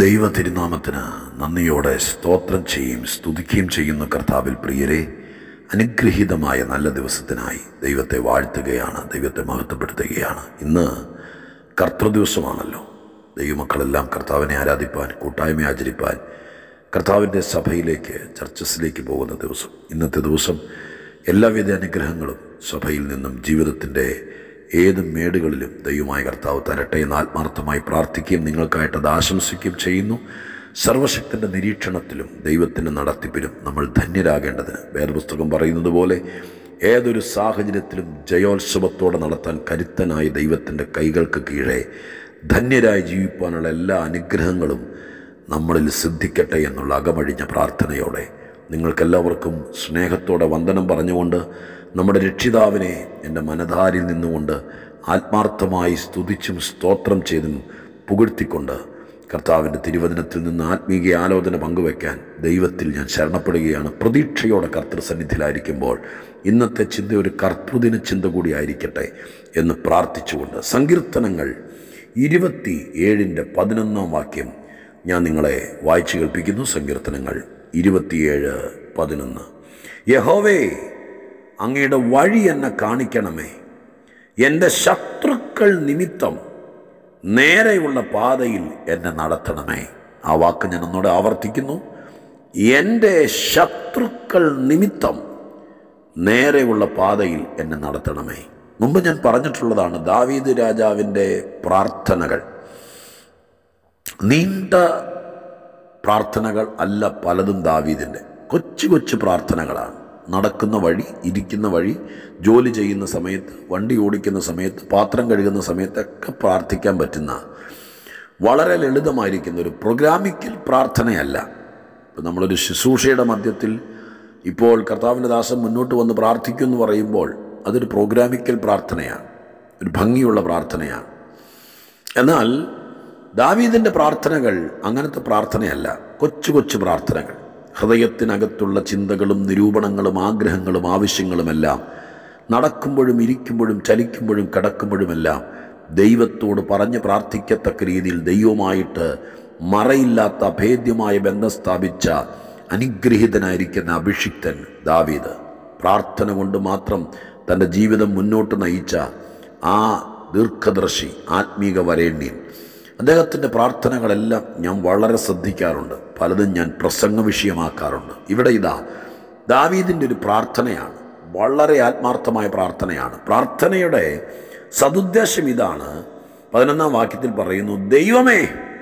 ദൈവ തിരുനാമത്തിന് നന്ദിയോടെ സ്തോത്രം ചെയ്യും സ്തുതിക്കുകയും ചെയ്യുന്ന കർത്താവിൽ പ്രിയരെ അനുഗ്രഹീതമായ നല്ല ദിവസത്തിനായി ദൈവത്തെ വാഴ്ത്തുകയാണ് ദൈവത്തെ മഹത്വപ്പെടുത്തുകയാണ് ഇന്ന് കർത്തൃദിവസമാണല്ലോ ദൈവമക്കളെല്ലാം കർത്താവിനെ ആരാധിപ്പാൻ കൂട്ടായ്മ ആചരിപ്പാൻ കർത്താവിൻ്റെ സഭയിലേക്ക് ചർച്ചസിലേക്ക് പോകുന്ന ദിവസം ഇന്നത്തെ ദിവസം എല്ലാവിധ അനുഗ്രഹങ്ങളും സഭയിൽ നിന്നും ജീവിതത്തിൻ്റെ ഏത് മേടുകളിലും ദൈവമായ കർത്താവ് തരട്ടെ എന്ന് ആത്മാർത്ഥമായി പ്രാർത്ഥിക്കുകയും നിങ്ങൾക്കായിട്ട് അത് ആശംസിക്കുകയും ചെയ്യുന്നു സർവശക്തൻ്റെ നിരീക്ഷണത്തിലും ദൈവത്തിൻ്റെ നടത്തിപ്പിലും നമ്മൾ ധന്യരാകേണ്ടതിന് വേദപുസ്തകം പറയുന്നത് പോലെ ഏതൊരു സാഹചര്യത്തിലും ജയോത്സവത്തോടെ നടത്താൻ കരുത്തനായ ദൈവത്തിൻ്റെ കൈകൾക്ക് കീഴെ ധന്യരായി ജീവിപ്പാനുള്ള എല്ലാ അനുഗ്രഹങ്ങളും നമ്മളിൽ സിദ്ധിക്കട്ടെ എന്നുള്ള അകമഴിഞ്ഞ പ്രാർത്ഥനയോടെ നിങ്ങൾക്കെല്ലാവർക്കും സ്നേഹത്തോടെ വന്ദനം പറഞ്ഞുകൊണ്ട് നമ്മുടെ രക്ഷിതാവിനെ എൻ്റെ മനധാരിൽ നിന്നുകൊണ്ട് ആത്മാർത്ഥമായി സ്തുതിച്ചും സ്തോത്രം ചെയ്തും പുകഴ്ത്തിക്കൊണ്ട് കർത്താവിൻ്റെ തിരുവചനത്തിൽ നിന്ന് ആത്മീയ ആലോചന പങ്കുവയ്ക്കാൻ ദൈവത്തിൽ ഞാൻ ശരണപ്പെടുകയാണ് പ്രതീക്ഷയോടെ കർത്തൃസന്നിധിയിലായിരിക്കുമ്പോൾ ഇന്നത്തെ ചിന്ത ഒരു കർത്തൃദിന ചിന്ത കൂടി ആയിരിക്കട്ടെ എന്ന് പ്രാർത്ഥിച്ചുകൊണ്ട് സങ്കീർത്തനങ്ങൾ ഇരുപത്തി ഏഴിൻ്റെ പതിനൊന്നാം വാക്യം ഞാൻ നിങ്ങളെ വായിച്ചു കേൾപ്പിക്കുന്നു സങ്കീർത്തനങ്ങൾ ഇരുപത്തിയേഴ് പതിനൊന്ന് യഹോവേ അങ്ങയുടെ വഴി എന്നെ കാണിക്കണമേ എൻ്റെ ശത്രുക്കൾ നിമിത്തം നേരെയുള്ള പാതയിൽ എന്നെ നടത്തണമേ ആ വാക്ക് ഞാൻ ഒന്നുകൂടെ ആവർത്തിക്കുന്നു എൻ്റെ ശത്രുക്കൾ നിമിത്തം നേരെയുള്ള പാതയിൽ എന്നെ നടത്തണമേ മുമ്പ് ഞാൻ പറഞ്ഞിട്ടുള്ളതാണ് ദാവീദ് രാജാവിൻ്റെ പ്രാർത്ഥനകൾ നീണ്ട പ്രാർത്ഥനകൾ അല്ല പലതും ദാവീദിൻ്റെ കൊച്ചു കൊച്ചു പ്രാർത്ഥനകളാണ് നടക്കുന്ന വഴി ഇരിക്കുന്ന വഴി ജോലി ചെയ്യുന്ന സമയത്ത് വണ്ടി ഓടിക്കുന്ന സമയത്ത് പാത്രം കഴുകുന്ന സമയത്തൊക്കെ പ്രാർത്ഥിക്കാൻ പറ്റുന്ന വളരെ ലളിതമായിരിക്കുന്ന ഒരു പ്രോഗ്രാമിക്കൽ പ്രാർത്ഥനയല്ല ഇപ്പം നമ്മളൊരു ശുശ്രൂഷയുടെ മധ്യത്തിൽ ഇപ്പോൾ കർത്താവിൻ്റെ ദാസം മുന്നോട്ട് വന്ന് പ്രാർത്ഥിക്കും എന്ന് പറയുമ്പോൾ അതൊരു പ്രോഗ്രാമിക്കൽ പ്രാർത്ഥനയാണ് ഒരു ഭംഗിയുള്ള പ്രാർത്ഥനയാണ് എന്നാൽ ദാവീദിൻ്റെ പ്രാർത്ഥനകൾ അങ്ങനത്തെ പ്രാർത്ഥനയല്ല കൊച്ചു കൊച്ചു പ്രാർത്ഥനകൾ ഹൃദയത്തിനകത്തുള്ള ചിന്തകളും നിരൂപണങ്ങളും ആഗ്രഹങ്ങളും ആവശ്യങ്ങളുമെല്ലാം നടക്കുമ്പോഴും ഇരിക്കുമ്പോഴും ചലിക്കുമ്പോഴും കിടക്കുമ്പോഴുമെല്ലാം ദൈവത്തോട് പറഞ്ഞ് പ്രാർത്ഥിക്കത്തക്ക രീതിയിൽ ദൈവമായിട്ട് മറയില്ലാത്ത അഭേദ്യമായ ബന്ധം സ്ഥാപിച്ച അനുഗ്രഹീതനായിരിക്കുന്ന അഭിഷിക്തൻ ദാവീദ് പ്രാർത്ഥന കൊണ്ട് മാത്രം തൻ്റെ ജീവിതം മുന്നോട്ട് നയിച്ച ആ ദീർഘദർശി ആത്മീക വരേണ്യൻ അദ്ദേഹത്തിൻ്റെ പ്രാർത്ഥനകളെല്ലാം ഞാൻ വളരെ ശ്രദ്ധിക്കാറുണ്ട് പലതും ഞാൻ പ്രസംഗ വിഷയമാക്കാറുണ്ട് ഇവിടെ ഇതാ ദാവീദിൻ്റെ ഒരു പ്രാർത്ഥനയാണ് വളരെ ആത്മാർത്ഥമായ പ്രാർത്ഥനയാണ് പ്രാർത്ഥനയുടെ സതുദ്ദേശം ഇതാണ് പതിനൊന്നാം വാക്യത്തിൽ പറയുന്നു ദൈവമേ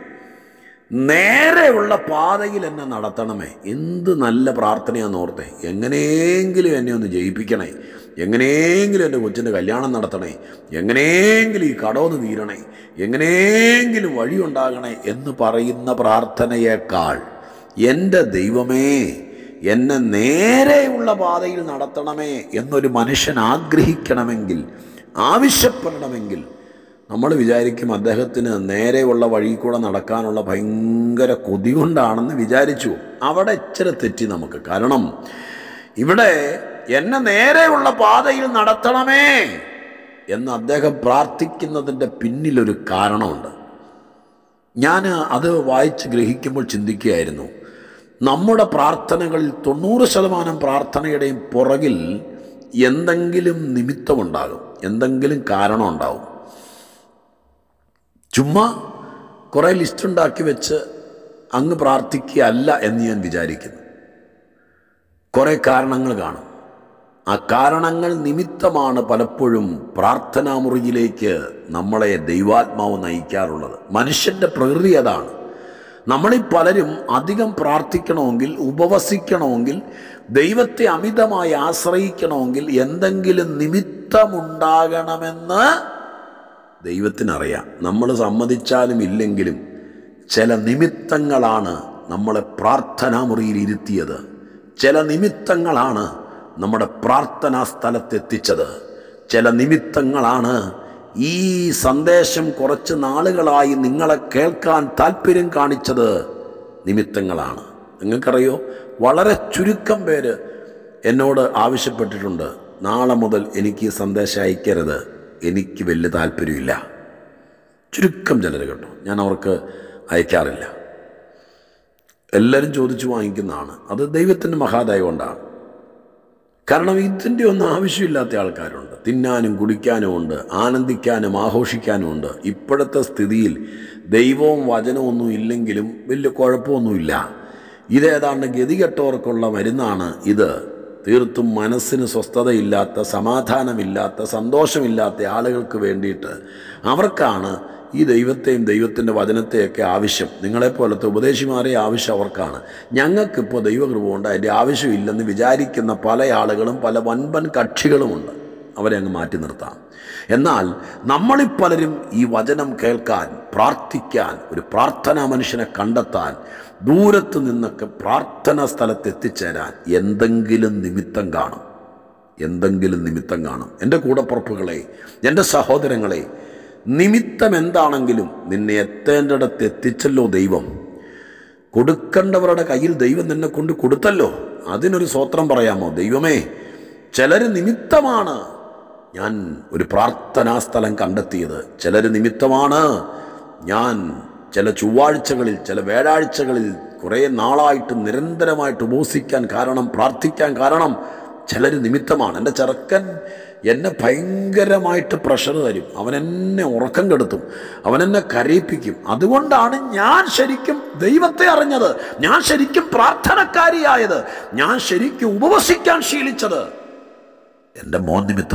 നേരെയുള്ള പാതയിൽ എന്നെ നടത്തണമേ എന്ത് നല്ല പ്രാർത്ഥനയാന്ന് ഓർത്തേ എങ്ങനെയെങ്കിലും എന്നെ ഒന്ന് ജയിപ്പിക്കണേ എങ്ങനെയെങ്കിലും എൻ്റെ കൊച്ചിൻ്റെ കല്യാണം നടത്തണേ എങ്ങനെയെങ്കിലും ഈ കടമൊന്ന് തീരണേ എങ്ങനെയെങ്കിലും വഴിയുണ്ടാകണേ എന്ന് പറയുന്ന പ്രാർത്ഥനയേക്കാൾ എൻ്റെ ദൈവമേ എന്നെ നേരെയുള്ള പാതയിൽ നടത്തണമേ എന്നൊരു മനുഷ്യൻ ആഗ്രഹിക്കണമെങ്കിൽ ആവശ്യപ്പെടണമെങ്കിൽ നമ്മൾ വിചാരിക്കും അദ്ദേഹത്തിന് നേരെയുള്ള വഴി കൂടെ നടക്കാനുള്ള ഭയങ്കര കൊതി കൊണ്ടാണെന്ന് വിചാരിച്ചു അവിടെ ഇച്ചിരി തെറ്റി നമുക്ക് കാരണം ഇവിടെ എന്നെ നേരെയുള്ള പാതയിൽ നടത്തണമേ എന്ന് അദ്ദേഹം പ്രാർത്ഥിക്കുന്നതിൻ്റെ പിന്നിലൊരു കാരണമുണ്ട് ഞാൻ അത് വായിച്ച് ഗ്രഹിക്കുമ്പോൾ ചിന്തിക്കുകയായിരുന്നു നമ്മുടെ പ്രാർത്ഥനകളിൽ തൊണ്ണൂറ് ശതമാനം പ്രാർത്ഥനയുടെയും പുറകിൽ എന്തെങ്കിലും നിമിത്തമുണ്ടാകും എന്തെങ്കിലും കാരണം ഉണ്ടാകും ചുമ്മാ കുറേ ലിസ്റ്റ് ഉണ്ടാക്കി വെച്ച് അങ്ങ് പ്രാർത്ഥിക്കുകയല്ല എന്ന് ഞാൻ വിചാരിക്കുന്നു കുറേ കാരണങ്ങൾ കാണും ആ കാരണങ്ങൾ നിമിത്തമാണ് പലപ്പോഴും പ്രാർത്ഥനാ മുറിയിലേക്ക് നമ്മളെ ദൈവാത്മാവ് നയിക്കാറുള്ളത് മനുഷ്യൻ്റെ പ്രകൃതി അതാണ് നമ്മളീ പലരും അധികം പ്രാർത്ഥിക്കണമെങ്കിൽ ഉപവസിക്കണമെങ്കിൽ ദൈവത്തെ അമിതമായി ആശ്രയിക്കണമെങ്കിൽ എന്തെങ്കിലും നിമിത്തമുണ്ടാകണമെന്ന് ദൈവത്തിനറിയാം നമ്മൾ സമ്മതിച്ചാലും ഇല്ലെങ്കിലും ചില നിമിത്തങ്ങളാണ് നമ്മളെ പ്രാർത്ഥനാ മുറിയിൽ ഇരുത്തിയത് ചില നിമിത്തങ്ങളാണ് നമ്മുടെ പ്രാർത്ഥനാ സ്ഥലത്തെത്തിച്ചത് ചില നിമിത്തങ്ങളാണ് ഈ സന്ദേശം കുറച്ച് നാളുകളായി നിങ്ങളെ കേൾക്കാൻ താല്പര്യം കാണിച്ചത് നിമിത്തങ്ങളാണ് നിങ്ങൾക്കറിയോ വളരെ ചുരുക്കം പേര് എന്നോട് ആവശ്യപ്പെട്ടിട്ടുണ്ട് നാളെ മുതൽ എനിക്ക് ഈ സന്ദേശം അയക്കരുത് എനിക്ക് വലിയ താല്പര്യമില്ല ചുരുക്കം ചിലർ കേട്ടോ ഞാൻ അവർക്ക് അയക്കാറില്ല എല്ലാവരും ചോദിച്ചു വാങ്ങിക്കുന്നതാണ് അത് ദൈവത്തിൻ്റെ മഹാദയ കൊണ്ടാണ് കാരണം ഇതിൻ്റെ ഒന്നും ആവശ്യമില്ലാത്ത ആൾക്കാരുണ്ട് തിന്നാനും കുടിക്കാനും ഉണ്ട് ആനന്ദിക്കാനും ആഘോഷിക്കാനും ഉണ്ട് ഇപ്പോഴത്തെ സ്ഥിതിയിൽ ദൈവവും വചനവും ഒന്നും ഇല്ലെങ്കിലും വലിയ കുഴപ്പമൊന്നുമില്ല ഇതേതാണ്ട് ഗതികെട്ടവർക്കുള്ള മരുന്നാണ് ഇത് തീർത്തും മനസ്സിന് സ്വസ്ഥതയില്ലാത്ത സമാധാനമില്ലാത്ത സന്തോഷമില്ലാത്ത ആളുകൾക്ക് വേണ്ടിയിട്ട് അവർക്കാണ് ഈ ദൈവത്തെയും ദൈവത്തിൻ്റെ വചനത്തെയൊക്കെ ആവശ്യം നിങ്ങളെപ്പോലത്തെ ഉപദേശിമാരെ ആവശ്യം അവർക്കാണ് ഞങ്ങൾക്കിപ്പോൾ ദൈവകൃപ കൊണ്ട് അതിൻ്റെ ആവശ്യമില്ലെന്ന് വിചാരിക്കുന്ന പല ആളുകളും പല വൻപൻ കക്ഷികളുമുണ്ട് അവരെ അങ്ങ് മാറ്റി നിർത്താം എന്നാൽ നമ്മളിൽ പലരും ഈ വചനം കേൾക്കാൻ പ്രാർത്ഥിക്കാൻ ഒരു പ്രാർത്ഥനാ മനുഷ്യനെ കണ്ടെത്താൻ ദൂരത്ത് നിന്നൊക്കെ പ്രാർത്ഥനാ സ്ഥലത്ത് എത്തിച്ചേരാൻ എന്തെങ്കിലും നിമിത്തം കാണും എന്തെങ്കിലും നിമിത്തം കാണും എൻ്റെ കൂടപ്പുറപ്പുകളെ എൻ്റെ സഹോദരങ്ങളെ നിമിത്തം എന്താണെങ്കിലും നിന്നെ എത്തേണ്ടിടത്ത് എത്തിച്ചല്ലോ ദൈവം കൊടുക്കേണ്ടവരുടെ കയ്യിൽ ദൈവം നിന്നെ കൊണ്ട് കൊടുത്തല്ലോ അതിനൊരു സ്വത്രം പറയാമോ ദൈവമേ ചിലർ നിമിത്തമാണ് ഞാൻ ഒരു പ്രാർത്ഥനാ സ്ഥലം കണ്ടെത്തിയത് ചിലർ നിമിത്തമാണ് ഞാൻ ചില ചൊവ്വാഴ്ചകളിൽ ചില വ്യാഴാഴ്ചകളിൽ കുറേ നാളായിട്ട് നിരന്തരമായിട്ട് ഉപസിക്കാൻ കാരണം പ്രാർത്ഥിക്കാൻ കാരണം ചിലർ നിമിത്തമാണ് എൻ്റെ ചെറുക്കൻ എന്നെ ഭയങ്കരമായിട്ട് പ്രഷർ തരും അവൻ എന്നെ ഉറക്കം കെടുത്തും അവൻ എന്നെ കരയിപ്പിക്കും അതുകൊണ്ടാണ് ഞാൻ ശരിക്കും ദൈവത്തെ അറിഞ്ഞത് ഞാൻ ശരിക്കും പ്രാർത്ഥനക്കാരിയായത് ഞാൻ ശരിക്കും ഉപവസിക്കാൻ ശീലിച്ചത് എൻ്റെ മോൻ നിമിത്ത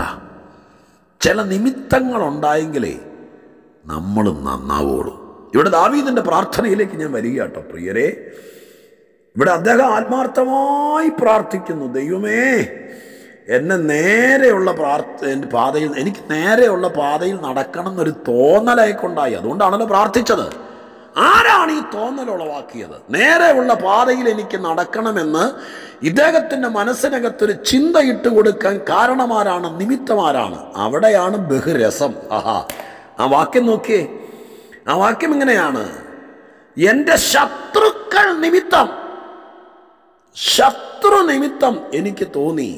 ചില നിമിത്തങ്ങൾ ഉണ്ടായെങ്കിലേ നമ്മൾ നന്നാവുള്ളൂ ഇവിടെ ദാവീദിൻ്റെ പ്രാർത്ഥനയിലേക്ക് ഞാൻ വരിക കേട്ടോ പ്രിയരെ ഇവിടെ അദ്ദേഹം ആത്മാർത്ഥമായി പ്രാർത്ഥിക്കുന്നു ദൈവമേ എന്നെ നേരെയുള്ള പ്രാർത്ഥ എൻ്റെ പാതയിൽ എനിക്ക് നേരെയുള്ള പാതയിൽ നടക്കണം എന്നൊരു തോന്നലായിക്കൊണ്ടായി അതുകൊണ്ടാണല്ലോ പ്രാർത്ഥിച്ചത് ആരാണ് ഈ തോന്നൽ ഉളവാക്കിയത് നേരെയുള്ള പാതയിൽ എനിക്ക് നടക്കണമെന്ന് ഇദ്ദേഹത്തിൻ്റെ മനസ്സിനകത്തൊരു ചിന്ത ഇട്ട് കൊടുക്കാൻ കാരണമാരാണ് നിമിത്തമാരാണ് അവിടെയാണ് ബഹുരസം ആഹാ ആ വാക്യം നോക്കിയേ ആ വാക്യം ഇങ്ങനെയാണ് എൻ്റെ ശത്രുക്കൾ നിമിത്തം ശത്രു നിമിത്തം എനിക്ക് തോന്നി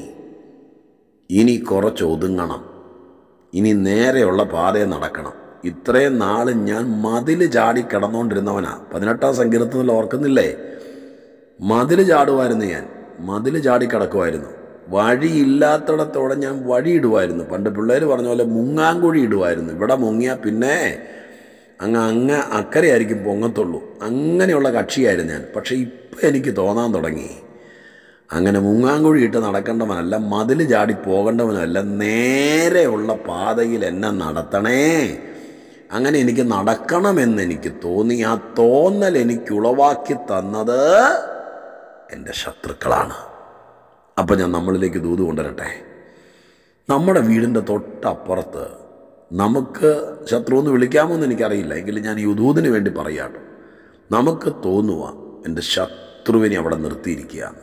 ഇനി കുറച്ച് ഒതുങ്ങണം ഇനി നേരെയുള്ള പാതയെ നടക്കണം ഇത്രയും നാൾ ഞാൻ മതിൽ ചാടി കിടന്നുകൊണ്ടിരുന്നവനാ പതിനെട്ടാം സങ്കീർത്തനത്തിൽ ഓർക്കുന്നില്ലേ മതിൽ ചാടുമായിരുന്നു ഞാൻ മതിൽ ചാടി കിടക്കുമായിരുന്നു വഴിയില്ലാത്തിടത്തോടെ ഞാൻ വഴി ഇടുമായിരുന്നു പണ്ട് പിള്ളേർ പറഞ്ഞ പോലെ മുങ്ങാങ്കുഴി ഇടുമായിരുന്നു ഇവിടെ മുങ്ങിയാൽ പിന്നെ അങ്ങ് അങ്ങ് അക്കരെയായിരിക്കും പൊങ്ങത്തുള്ളൂ അങ്ങനെയുള്ള കക്ഷിയായിരുന്നു ഞാൻ പക്ഷേ ഇപ്പം എനിക്ക് തോന്നാൻ തുടങ്ങി അങ്ങനെ മുങ്ങാങ്കുഴി ഇട്ട് നടക്കേണ്ടവനല്ല മതിൽ ചാടി പോകേണ്ടവനല്ല നേരെയുള്ള പാതയിൽ എന്നെ നടത്തണേ അങ്ങനെ എനിക്ക് നടക്കണമെന്ന് എനിക്ക് തോന്നി ആ തോന്നൽ എനിക്ക് ഉളവാക്കി തന്നത് എൻ്റെ ശത്രുക്കളാണ് അപ്പം ഞാൻ നമ്മളിലേക്ക് ദൂത് കൊണ്ടുവരട്ടെ നമ്മുടെ വീടിൻ്റെ തൊട്ടപ്പുറത്ത് നമുക്ക് ശത്രു എന്ന് വിളിക്കാമോ എന്ന് എനിക്കറിയില്ല എങ്കിലും ഞാൻ ഈ ഉദൂതിന് വേണ്ടി പറയാട്ടോ നമുക്ക് തോന്നുക എൻ്റെ ശത്രുവിനെ അവിടെ നിർത്തിയിരിക്കുകയാണ്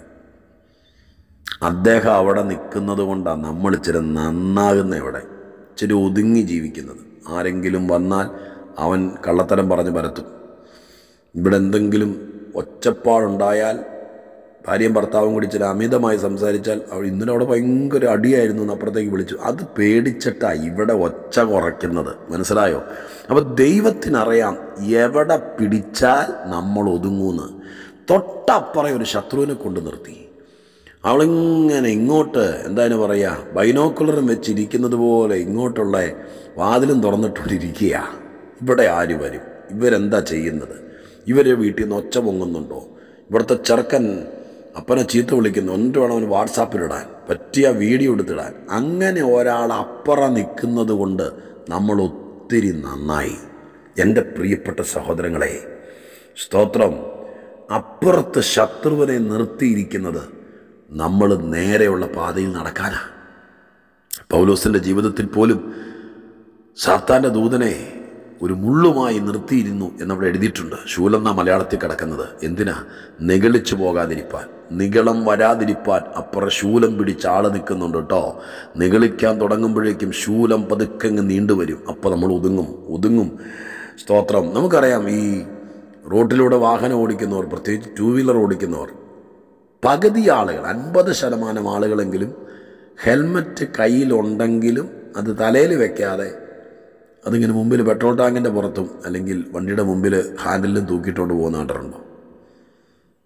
അദ്ദേഹം അവിടെ നിൽക്കുന്നത് കൊണ്ടാണ് നമ്മൾ ഇച്ചിരി നന്നാകുന്ന ഇവിടെ ഇച്ചിരി ഒതുങ്ങി ജീവിക്കുന്നത് ആരെങ്കിലും വന്നാൽ അവൻ കള്ളത്തരം പറഞ്ഞ് പരത്തും ഇവിടെ എന്തെങ്കിലും ഒച്ചപ്പാടുണ്ടായാൽ ഭാര്യയും ഭർത്താവും കൂടി ചില അമിതമായി സംസാരിച്ചാൽ അവൾ ഇന്നലെ അവിടെ ഭയങ്കര അടിയായിരുന്നു എന്ന് അപ്പുറത്തേക്ക് വിളിച്ചു അത് പേടിച്ചിട്ടാണ് ഇവിടെ ഒച്ച കുറയ്ക്കുന്നത് മനസ്സിലായോ അപ്പോൾ ദൈവത്തിനറിയാം എവിടെ പിടിച്ചാൽ നമ്മൾ ഒതുങ്ങൂന്ന് തൊട്ടപ്പുറം ഒരു ശത്രുവിനെ കൊണ്ട് നിർത്തി അവളിങ്ങനെ ഇങ്ങോട്ട് എന്താണ് പറയുക ബൈനോക്കുലറും വെച്ചിരിക്കുന്നത് പോലെ ഇങ്ങോട്ടുള്ള വാതിലും തുറന്നിട്ടോണ്ടിരിക്കുക ഇവിടെ ആര് വരും ഇവരെന്താ ചെയ്യുന്നത് ഇവരെ വീട്ടിൽ നിന്ന് ഒച്ച പൊങ്ങുന്നുണ്ടോ ഇവിടുത്തെ ചെറുക്കൻ അപ്പനെ ചീത്ത വിളിക്കുന്നു എന്നിട്ട് വേണം അവന് വാട്സാപ്പിലിടാൻ പറ്റിയ വീഡിയോ എടുത്തിടാൻ അങ്ങനെ ഒരാൾ അപ്പുറം നിൽക്കുന്നത് കൊണ്ട് നമ്മൾ ഒത്തിരി നന്നായി എൻ്റെ പ്രിയപ്പെട്ട സഹോദരങ്ങളെ സ്തോത്രം അപ്പുറത്ത് ശത്രുവിനെ നിർത്തിയിരിക്കുന്നത് നമ്മൾ നേരെയുള്ള പാതയിൽ നടക്കാനാ പൗലോസിൻ്റെ ജീവിതത്തിൽ പോലും സാത്താൻ്റെ ദൂതനെ ഒരു മുള്ളുമായി നിർത്തിയിരുന്നു എന്നവിടെ എഴുതിയിട്ടുണ്ട് ശൂലെന്ന മലയാളത്തിൽ കിടക്കുന്നത് എന്തിനാ നിഗളിച്ചു പോകാതിരിപ്പാൻ നിഗളം വരാതിരിപ്പാൻ അപ്പുറം ശൂലം പിടിച്ച് ആള് നിൽക്കുന്നുണ്ട് കേട്ടോ നിഗളിക്കാൻ തുടങ്ങുമ്പോഴേക്കും ശൂലം പതുക്കങ്ങ് നീണ്ടുവരും അപ്പോൾ നമ്മൾ ഒതുങ്ങും ഒതുങ്ങും സ്തോത്രം നമുക്കറിയാം ഈ റോട്ടിലൂടെ വാഹനം ഓടിക്കുന്നവർ പ്രത്യേകിച്ച് ടൂ വീലർ ഓടിക്കുന്നവർ പകുതി ആളുകൾ അൻപത് ശതമാനം ആളുകളെങ്കിലും ഹെൽമറ്റ് കയ്യിലുണ്ടെങ്കിലും അത് തലയിൽ വെക്കാതെ അതിങ്ങനെ മുമ്പിൽ പെട്രോൾ ടാങ്കിൻ്റെ പുറത്തും അല്ലെങ്കിൽ വണ്ടിയുടെ മുമ്പിൽ ഹാൻഡിലും തൂക്കിയിട്ടുണ്ട് പോകുന്ന കണ്ടിട്ടുണ്ടോ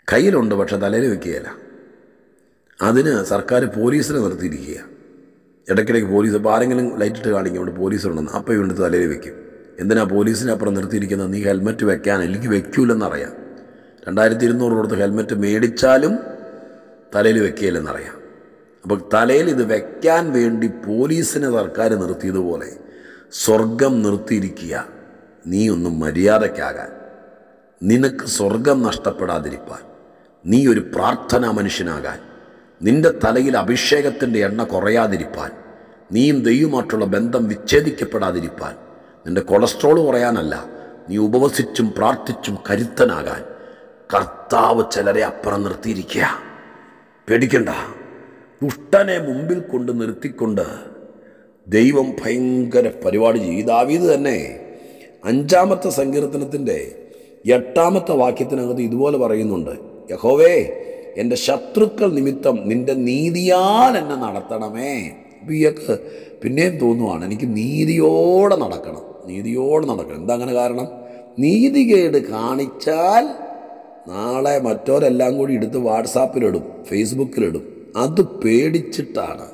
കയ്യിലുണ്ട് പക്ഷെ തലയിൽ വെക്കുകയില്ല അതിന് സർക്കാർ പോലീസിനെ നിർത്തിയിരിക്കുക ഇടയ്ക്കിടയ്ക്ക് പോലീസ് ഇപ്പോൾ ആരെങ്കിലും ലൈറ്റിട്ട് കാണിക്കും ഇവിടെ പോലീസുണ്ടെന്ന് അപ്പോൾ ഇവൻ്റെ തലയിൽ വെക്കും എന്തിനാ പോലീസിനെ അപ്പുറം നിർത്തിയിരിക്കുന്നത് നീ ഹെൽമെറ്റ് വെക്കാൻ അല്ലെങ്കിൽ വെക്കൂലെന്നറിയാം രണ്ടായിരത്തി ഇരുന്നൂറ് കൊടുത്ത് ഹെൽമെറ്റ് മേടിച്ചാലും തലയിൽ വെക്കുകയില്ലെന്നറിയാം അപ്പോൾ തലയിൽ ഇത് വെക്കാൻ വേണ്ടി പോലീസിനെ സർക്കാർ നിർത്തിയതുപോലെ സ്വർഗം നിർത്തിയിരിക്കുക നീ ഒന്ന് മര്യാദയ്ക്കാകാൻ നിനക്ക് സ്വർഗം നഷ്ടപ്പെടാതിരിപ്പാൻ നീ ഒരു പ്രാർത്ഥനാ മനുഷ്യനാകാൻ നിന്റെ തലയിൽ അഭിഷേകത്തിൻ്റെ എണ്ണ കുറയാതിരിപ്പാൻ നീയും ദൈവമായിട്ടുള്ള ബന്ധം വിച്ഛേദിക്കപ്പെടാതിരിപ്പാൻ നിന്റെ കൊളസ്ട്രോൾ കുറയാനല്ല നീ ഉപവസിച്ചും പ്രാർത്ഥിച്ചും കരുത്തനാകാൻ കർത്താവ് ചിലരെ അപ്പുറം നിർത്തിയിരിക്കുക പേടിക്കണ്ട ദുഷ്ടനെ മുമ്പിൽ കൊണ്ട് നിർത്തിക്കൊണ്ട് ദൈവം ഭയങ്കര പരിപാടി ചെയ്യും ദാവീദ് തന്നെ അഞ്ചാമത്തെ സങ്കീർത്തനത്തിൻ്റെ എട്ടാമത്തെ വാക്യത്തിനകത്ത് ഇതുപോലെ പറയുന്നുണ്ട് യഹോവേ എൻ്റെ ശത്രുക്കൾ നിമിത്തം നിന്റെ നീതിയാൽ എന്നെ നടത്തണമേ അപ്പോൾ ഇയാൾക്ക് പിന്നെയും തോന്നുവാണ് എനിക്ക് നീതിയോടെ നടക്കണം നീതിയോടെ നടക്കണം എന്താ അങ്ങനെ കാരണം നീതികേട് കാണിച്ചാൽ നാളെ മറ്റോരെല്ലാം കൂടി എടുത്ത് വാട്സാപ്പിലിടും ഫേസ്ബുക്കിലിടും അത് പേടിച്ചിട്ടാണ്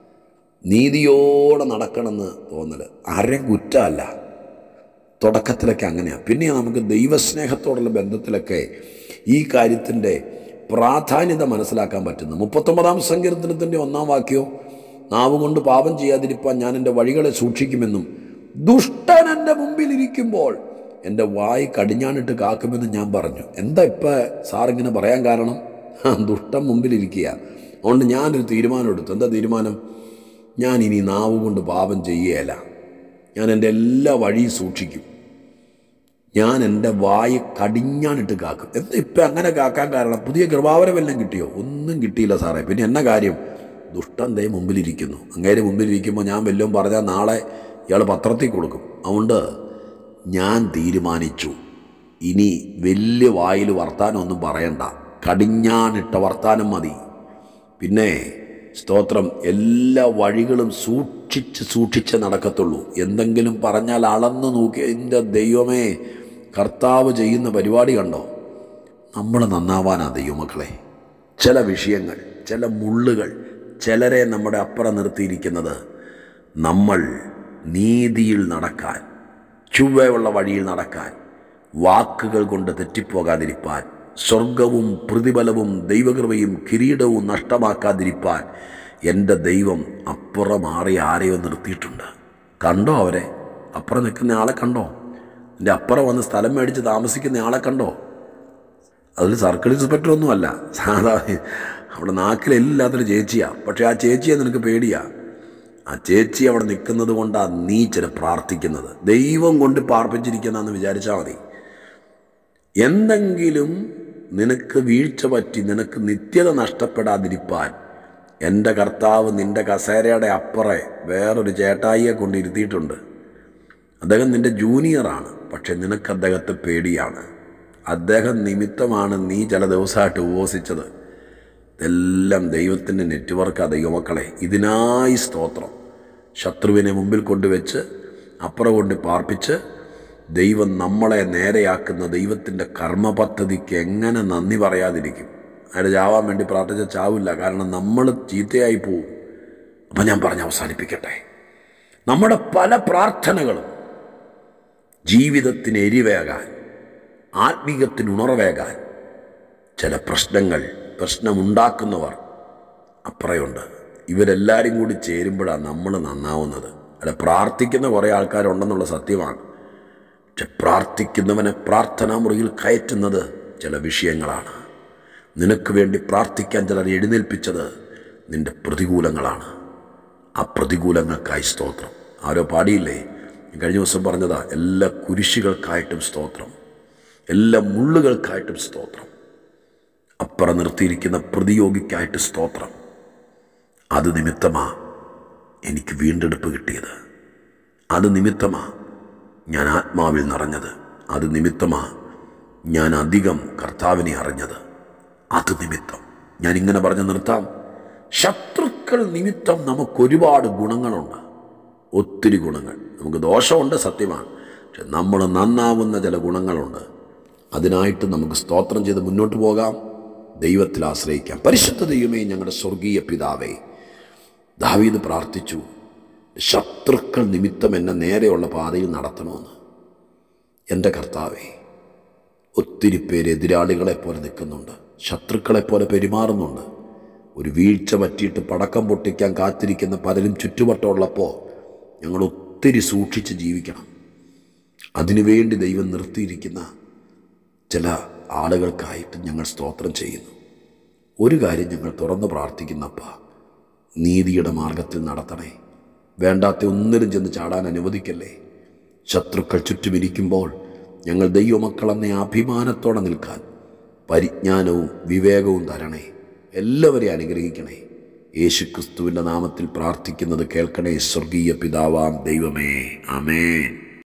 നീതിയോടെ നടക്കണമെന്ന് തോന്നൽ ആരെയും കുറ്റമല്ല തുടക്കത്തിലൊക്കെ അങ്ങനെയാണ് പിന്നെ നമുക്ക് ദൈവസ്നേഹത്തോടുള്ള ബന്ധത്തിലൊക്കെ ഈ കാര്യത്തിൻ്റെ പ്രാധാന്യത മനസ്സിലാക്കാൻ പറ്റുന്നു മുപ്പത്തൊമ്പതാം സങ്കീർത്തനത്തിൻ്റെ ഒന്നാം വാക്യോ നാവ് കൊണ്ട് പാപം ചെയ്യാതിരിപ്പാൻ ഞാൻ എൻ്റെ വഴികളെ സൂക്ഷിക്കുമെന്നും ദുഷ്ടൻ എൻ്റെ മുമ്പിൽ ഇരിക്കുമ്പോൾ എൻ്റെ വായി കടിഞ്ഞാണിട്ട് കാക്കുമെന്ന് ഞാൻ പറഞ്ഞു എന്താ ഇപ്പം സാറിങ്ങനെ പറയാൻ കാരണം ആ, ദുഷ്ടൻ മുമ്പിലിരിക്കുക അതുകൊണ്ട് ഞാനൊരു തീരുമാനം എടുത്തു എന്താ തീരുമാനം ഞാൻ ഇനി നാവ് കൊണ്ട് പാപം ചെയ്യുകയല്ല ഞാൻ എൻ്റെ എല്ലാ വഴിയും സൂക്ഷിക്കും ഞാൻ എൻ്റെ വായ കടിഞ്ഞാണിട്ട് കാക്കും എന്താ ഇപ്പം അങ്ങനെ കാക്കാൻ കാരണം പുതിയ കൃപാവരം വല്ലതും കിട്ടിയോ ഒന്നും കിട്ടിയില്ല സാറേ പിന്നെ എന്നാ കാര്യം ദുഷ്ടൻ ദേ മുമ്പിലിരിക്കുന്നു അങ്ങേര് മുമ്പിലിരിക്കുമ്പോൾ ഞാൻ വല്ലതും പറഞ്ഞാൽ നാളെ ഇയാൾ പത്രത്തിൽ കൊടുക്കും അതുകൊണ്ട് ഞാൻ തീരുമാനിച്ചു ഇനി വലിയ വായിൽ വർത്താനമൊന്നും പറയണ്ട കടിഞ്ഞാണിട്ട വർത്താനം മതി പിന്നെ സ്തോത്രം എല്ലാ വഴികളും സൂക്ഷിച്ച് സൂക്ഷിച്ച് നടക്കത്തുള്ളൂ എന്തെങ്കിലും പറഞ്ഞാൽ അളന്നു നോക്കി എൻ്റെ ദൈവമേ കർത്താവ് ചെയ്യുന്ന പരിപാടി കണ്ടോ നമ്മൾ നന്നാവാനാ ദൈവമക്കളെ ചില വിഷയങ്ങൾ ചില മുള്ളുകൾ ചിലരെ നമ്മുടെ അപ്പുറം നിർത്തിയിരിക്കുന്നത് നമ്മൾ നീതിയിൽ നടക്കാൻ ചുവ്വയുള്ള വഴിയിൽ നടക്കാൻ വാക്കുകൾ കൊണ്ട് തെറ്റിപ്പോകാതിരിപ്പാൻ സ്വർഗവും പ്രതിഫലവും ദൈവകൃപയും കിരീടവും നഷ്ടമാക്കാതിരിപ്പാൻ എൻ്റെ ദൈവം അപ്പുറം മാറി ആരെയോ നിർത്തിയിട്ടുണ്ട് കണ്ടോ അവരെ അപ്പുറം നിൽക്കുന്ന ആളെ കണ്ടോ എൻ്റെ അപ്പുറം വന്ന് സ്ഥലം മേടിച്ച് താമസിക്കുന്ന ആളെ കണ്ടോ അതിൽ സർക്കിൾ ഇൻസ്പെക്ടർ ഒന്നുമല്ല സാധാ അവിടെ നാക്കിലെല്ലാത്തൊരു ചേച്ചിയാണ് പക്ഷേ ആ ചേച്ചിയെ നിനക്ക് പേടിയാ ആ ചേച്ചി അവിടെ നിൽക്കുന്നത് കൊണ്ടാണ് നീ ചില പ്രാർത്ഥിക്കുന്നത് ദൈവം കൊണ്ട് പാർപ്പിച്ചിരിക്കുന്നതെന്ന് വിചാരിച്ചാൽ മതി എന്തെങ്കിലും നിനക്ക് വീഴ്ച പറ്റി നിനക്ക് നിത്യത നഷ്ടപ്പെടാതിരിപ്പാൻ എൻ്റെ കർത്താവ് നിൻ്റെ കസേരയുടെ അപ്പുറേ വേറൊരു ചേട്ടായിയെ കൊണ്ടിരുത്തിയിട്ടുണ്ട് അദ്ദേഹം നിൻ്റെ ജൂനിയറാണ് പക്ഷെ നിനക്ക് അദ്ദേഹത്തെ പേടിയാണ് അദ്ദേഹം നിമിത്തമാണ് നീ ചില ദിവസമായിട്ട് ഉപവസിച്ചത് ഇതെല്ലാം ദൈവത്തിൻ്റെ നെറ്റ്വർക്കാ ദൈവമക്കളെ ഇതിനായി സ്തോത്രം ശത്രുവിനെ മുമ്പിൽ കൊണ്ടുവച്ച് അപ്പുറം കൊണ്ട് പാർപ്പിച്ച് ദൈവം നമ്മളെ നേരെയാക്കുന്ന ദൈവത്തിൻ്റെ കർമ്മപദ്ധതിക്ക് എങ്ങനെ നന്ദി പറയാതിരിക്കും അയാൾ ചാവാൻ വേണ്ടി പ്രാർത്ഥിച്ച ചാവില്ല കാരണം നമ്മൾ ചീത്തയായി പോവും അപ്പം ഞാൻ പറഞ്ഞ് അവസാനിപ്പിക്കട്ടെ നമ്മുടെ പല പ്രാർത്ഥനകളും ജീവിതത്തിന് എരിവേകാൻ ആത്മീയത്തിന് ഉണർവേകാൻ ചില പ്രശ്നങ്ങൾ പ്രശ്നമുണ്ടാക്കുന്നവർ അപ്പറയുണ്ട് ഇവരെല്ലാവരും കൂടി ചേരുമ്പോഴാണ് നമ്മൾ നന്നാവുന്നത് അല്ല പ്രാർത്ഥിക്കുന്ന കുറേ ആൾക്കാരുണ്ടെന്നുള്ള സത്യമാണ് പക്ഷെ പ്രാർത്ഥിക്കുന്നവനെ പ്രാർത്ഥനാ മുറിയിൽ കയറ്റുന്നത് ചില വിഷയങ്ങളാണ് നിനക്ക് വേണ്ടി പ്രാർത്ഥിക്കാൻ ചിലർ എഴുന്നേൽപ്പിച്ചത് നിന്റെ പ്രതികൂലങ്ങളാണ് ആ പ്രതികൂലങ്ങൾക്കായി സ്തോത്രം ആരോ പാടിയില്ലേ ഞാൻ കഴിഞ്ഞ ദിവസം പറഞ്ഞതാ എല്ലാ കുരിശുകൾക്കായിട്ടും സ്തോത്രം എല്ലാ മുള്ളുകൾക്കായിട്ടും സ്തോത്രം അപ്പുറം നിർത്തിയിരിക്കുന്ന പ്രതിയോഗിക്കായിട്ട് സ്തോത്രം അത് നിമിത്തമാ എനിക്ക് വീണ്ടെടുപ്പ് കിട്ടിയത് അത് നിമിത്തമാ ഞാൻ ആത്മാവിൽ നിറഞ്ഞത് അത് നിമിത്തമാ ഞാൻ അധികം കർത്താവിനെ അറിഞ്ഞത് അത് നിമിത്തം ഞാൻ ഇങ്ങനെ പറഞ്ഞു നിർത്താം ശത്രുക്കൾ നിമിത്തം നമുക്കൊരുപാട് ഗുണങ്ങളുണ്ട് ഒത്തിരി ഗുണങ്ങൾ നമുക്ക് ദോഷമുണ്ട് സത്യമാണ് പക്ഷെ നമ്മൾ നന്നാവുന്ന ചില ഗുണങ്ങളുണ്ട് അതിനായിട്ട് നമുക്ക് സ്തോത്രം ചെയ്ത് മുന്നോട്ട് പോകാം ദൈവത്തിൽ ആശ്രയിക്കാം പരിശുദ്ധ ദൈവമേ ഞങ്ങളുടെ സ്വർഗീയ പിതാവേ ദാവീദ് പ്രാർത്ഥിച്ചു ശത്രുക്കൾ നിമിത്തം എന്നെ നേരെയുള്ള പാതയിൽ നടത്തണമെന്ന് എൻ്റെ കർത്താവേ ഒത്തിരി പേര് എതിരാളികളെ പോലെ നിൽക്കുന്നുണ്ട് ശത്രുക്കളെ പോലെ പെരുമാറുന്നുണ്ട് ഒരു വീഴ്ച പറ്റിയിട്ട് പടക്കം പൊട്ടിക്കാൻ കാത്തിരിക്കുന്ന പലരും ചുറ്റുവട്ടമുള്ളപ്പോൾ ഞങ്ങൾ ഒത്തിരി സൂക്ഷിച്ച് ജീവിക്കണം അതിനുവേണ്ടി ദൈവം നിർത്തിയിരിക്കുന്ന ചില ആളുകൾക്കായിട്ട് ഞങ്ങൾ സ്തോത്രം ചെയ്യുന്നു ഒരു കാര്യം ഞങ്ങൾ തുറന്ന് പ്രാർത്ഥിക്കുന്നപ്പ നീതിയുടെ മാർഗത്തിൽ നടത്തണേ വേണ്ടാത്ത ഒന്നിനും ചെന്ന് ചാടാൻ അനുവദിക്കല്ലേ ശത്രുക്കൾ ചുറ്റുമിരിക്കുമ്പോൾ ഞങ്ങൾ ദൈവമക്കളെന്ന അഭിമാനത്തോടെ നിൽക്കാൻ പരിജ്ഞാനവും വിവേകവും തരണേ എല്ലാവരെയും അനുഗ്രഹിക്കണേ യേശുക്രിസ്തുവിൻ്റെ നാമത്തിൽ പ്രാർത്ഥിക്കുന്നത് കേൾക്കണേ സ്വർഗീയ പിതാവാം ദൈവമേ ആമേൻ